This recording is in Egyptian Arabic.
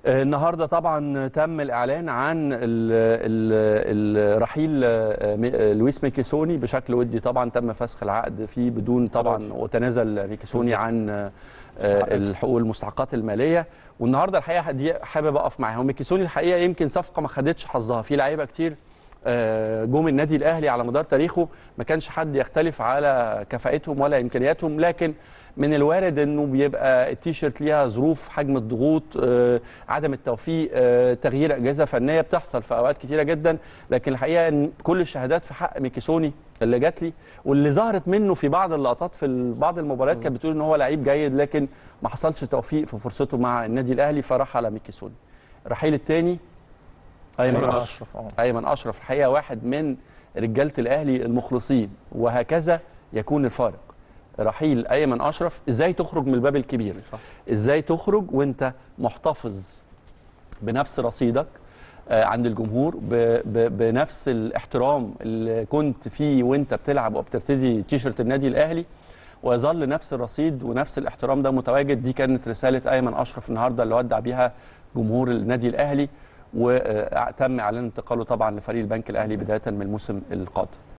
آه، النهارده طبعا تم الاعلان عن ال- ال- الرحيل آه، مي- آه، لويس ميكيسوني بشكل ودي طبعا تم فسخ العقد فيه بدون طبعا وتنازل ميكيسوني بالظبط. عن آه، آه، الحقوق المستحقات الماليه والنهارده الحقيقه دي حابب اقف معاها وميكيسوني الحقيقه يمكن صفقه ما خدتش حظها في لعيبه كتير آه، جم النادي الاهلي على مدار تاريخه ما كانش حد يختلف على كفاءتهم ولا امكانياتهم لكن من الوارد انه بيبقى التيشيرت ليها ظروف حجم الضغوط آه، عدم التوفيق آه، تغيير اجهزه فنيه بتحصل في اوقات كتيره جدا لكن الحقيقه ان كل الشهادات في حق ميكيسوني اللي جات لي واللي ظهرت منه في بعض اللقطات في ال- بعض المباريات كانت بتقول ان هو لعيب جيد لكن ما حصلش توفيق في فرصته مع النادي الاهلي فراح على ميكيسوني الرحيل الثاني ايمن أيمن اشرف أشرف، آه. ايمن اشرف الحقيقه واحد من رجاله الاهلي المخلصين وهكذا يكون الفارق رحيل ايمن اشرف ازاي تخرج من الباب الكبير صح. ازاي تخرج وانت محتفظ بنفس رصيدك آه، عند الجمهور ب ب بنفس الاحترام اللي كنت فيه وانت بتلعب وبترتدي تيشرت النادي الاهلي ويظل نفس الرصيد ونفس الاحترام ده متواجد دي كانت رساله ايمن اشرف النهارده اللي ودع بيها جمهور النادي الاهلي وتم اعلان انتقاله طبعا لفريق البنك الاهلي بدايه من الموسم القادم